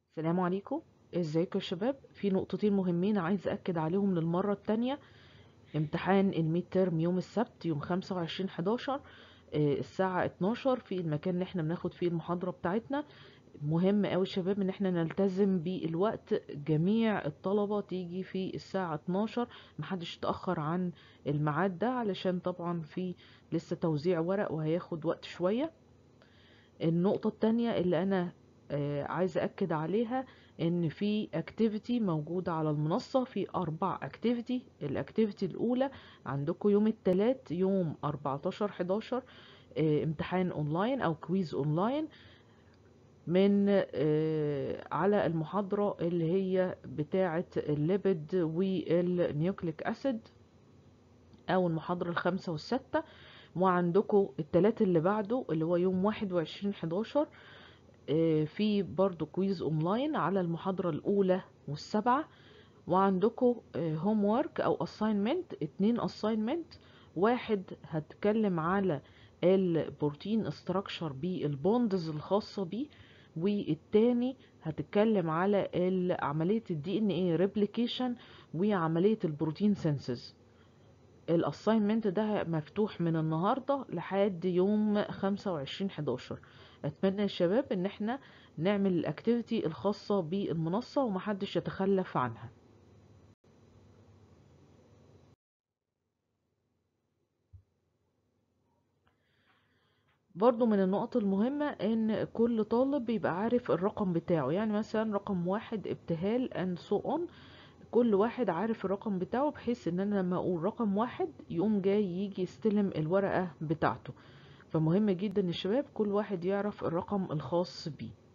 السلام عليكم ازيكم يا شباب في نقطتين مهمين عايز اكد عليهم للمرة التانية امتحان الميد ترم يوم السبت يوم خمسة وعشرين حداشر الساعة اتناشر في المكان اللي احنا بناخد فيه المحاضرة بتاعتنا مهم اوي شباب ان احنا نلتزم بالوقت جميع الطلبة تيجي في الساعة اتناشر محدش يتأخر عن الميعاد ده علشان طبعا في لسه توزيع ورق وهياخد وقت شوية النقطة التانية اللي انا آه عايزة أكد عليها إن في اكتيفيتي موجودة على المنصة في أربع اكتيفيتي الاكتيفيتي الأولى عندكم يوم التلات يوم 14 11 آه امتحان أونلاين أو كويز أونلاين من آه على المحاضرة اللي هي بتاعة الليبيد والنيوكليك أسيد أو المحاضرة الخامسة والستة وعندكم التلات اللي بعده اللي هو يوم واحد وعشرين حداشر في برضو كويز اونلاين على المحاضرة الاولى والسبعة وعندكم هوم وورك او اساينمنت اتنين اساينمنت واحد هتكلم على البروتين استراكشر بالبوندز الخاصة بيه والتاني هتتكلم على عملية الدي ان ايه ريبليكيشن وعملية البروتين سينسز الاساينمنت ده مفتوح من النهاردة لحد يوم خمسة وعشرين حداشر اتمنى يا شباب ان احنا نعمل الاكتيفيتي الخاصة بالمنصة ومحدش يتخلف عنها برضو من النقط المهمة ان كل طالب بيبقى عارف الرقم بتاعه يعني مثلا رقم واحد ابتهال and so on كل واحد عارف الرقم بتاعه بحيث ان انا لما اقول رقم واحد يقوم جاي يجي يستلم الورقة بتاعته فمهم جدا الشباب كل واحد يعرف الرقم الخاص بيه